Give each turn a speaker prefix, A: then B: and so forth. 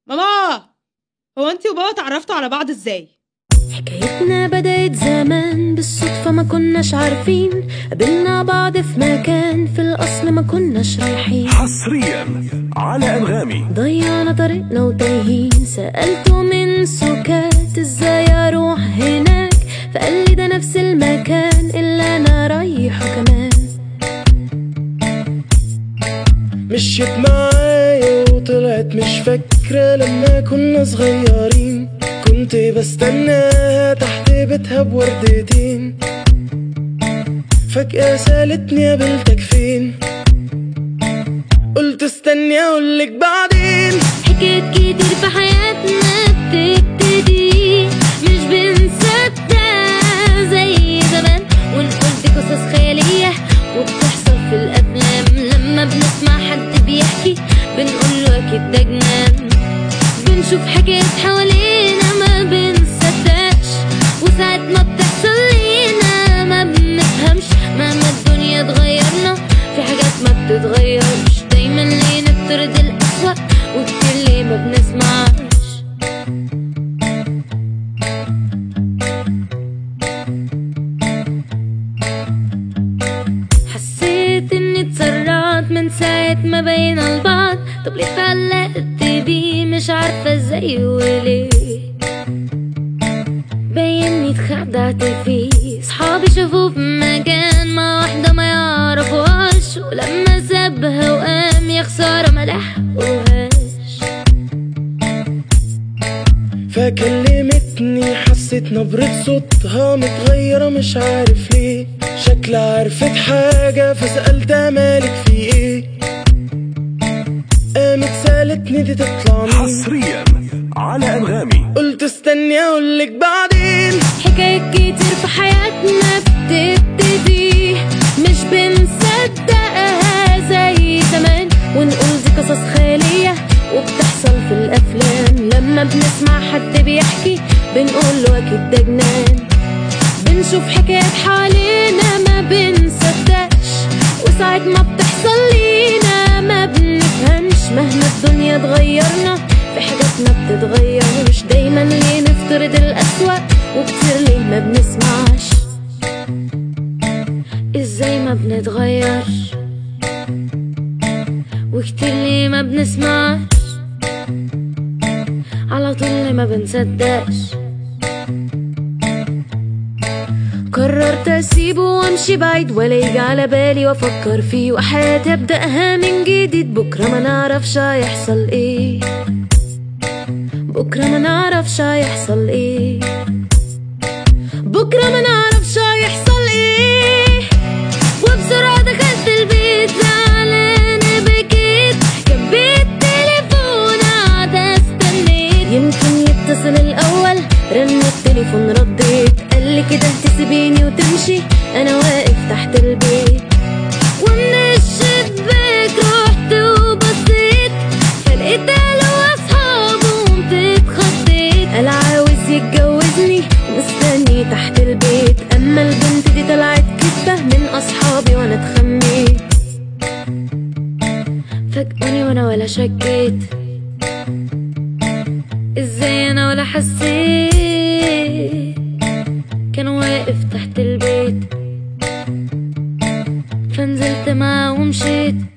A: ماما هو انتي وبابا اتعرفتوا على بعض ازاي
B: حكايتنا بدأت زمان بالصدفة ما كناش عارفين قابلنا بعض في مكان في الأصل ما كناش رايحين
C: حصريا على أنغامي
B: ضيعنا طريقنا وتايهين سألته من سكات ازاي اروح هناك فقال لي ده نفس المكان اللي انا رايحه كمان
D: مشيت معايا وطلعت مش فاكرة لما كنا صغيرين كنت بستناها تحت بيتها بوردتين فجأة سألتني قابلتك فين قلت استني اقولك بعدين
B: حكايات كتير في حياتنا بتبتدي مش بنصدق زي زمان ونقول دي قصص خيالية وبتحصل في الأفلام لما بنسمع حد بيحكي بنقول له أكيد ده جنان بنشوف حاجات حوالينا ما بنصدقش وساعات ما بتحصل لينا ما بنفهمش مهما الدنيا اتغيرنا في حاجات ما بتتغيرش دايما ليه نفترض الأسوأ وكتير ليه ما بنسمعش حسيت اني اتسرعت من ساعة ما بقينا لبعض طب ليه اتعلقت بيه مش عارفة ازاي وليه باينني اتخدعت فيه صحابي شافوه في مكان مع واحدة ما يعرفوهاش ولما سابها وقام يا خسارة ما لحقوهاش
D: فكلمتني حسيت نبرة صوتها متغيرة مش عارف ليه شكلها عرفت حاجة فسألتها مالك في ايه قامت سألتني دي تطلع مين
C: حصريا على أنغامي
D: قلت استني اقولك بعدين
B: حكايات كتير في حياتنا بتبتدي مش بنصدقها زي زمان ونقول دي قصص خيالية وبتحصل في الأفلام لما بنسمع حد بيحكي بنقول له أكيد ده جنان بنشوف حكايات حوالينا ما بنصدقش وساعات ما بتحصل لينا ما بنفهمش مهما الدنيا اتغيرنا في حاجات ما بتتغيرش دايما ليه نفترض الأسوأ وكتير ليه ما بنسمعش ازاي ما بنتغيرش وكتير ليه ما بنسمعش على طول ليه ما بنصدقش قررت اسيبه وامشي بعيد ولا يجي على بالي وافكر فيه وحياتي ابداها من جديد بكره ما نعرفش هيحصل ايه بكره ما نعرفش هيحصل ايه بكره ما نعرفش هيحصل ايه وبسرعه دخلت البيت زعلانه بكيت جنبي التليفون قاعده استنيت يمكن يتصل الاول رن التليفون رديت قال لي كده تسيبيني وتمشي انا واقف تحت البيت ومن الشباك رحت وبصيت فلقيت اهله واصحابه وقمت اتخضيت قال عاوز يتجوزني ومستني تحت البيت اما البنت دي طلعت كدبه من اصحابي وانا اتخميت فاجئوني وانا ولا شكيت ازاي انا ولا حسيت كان واقف تحت البيت فنزلت معاه ومشيت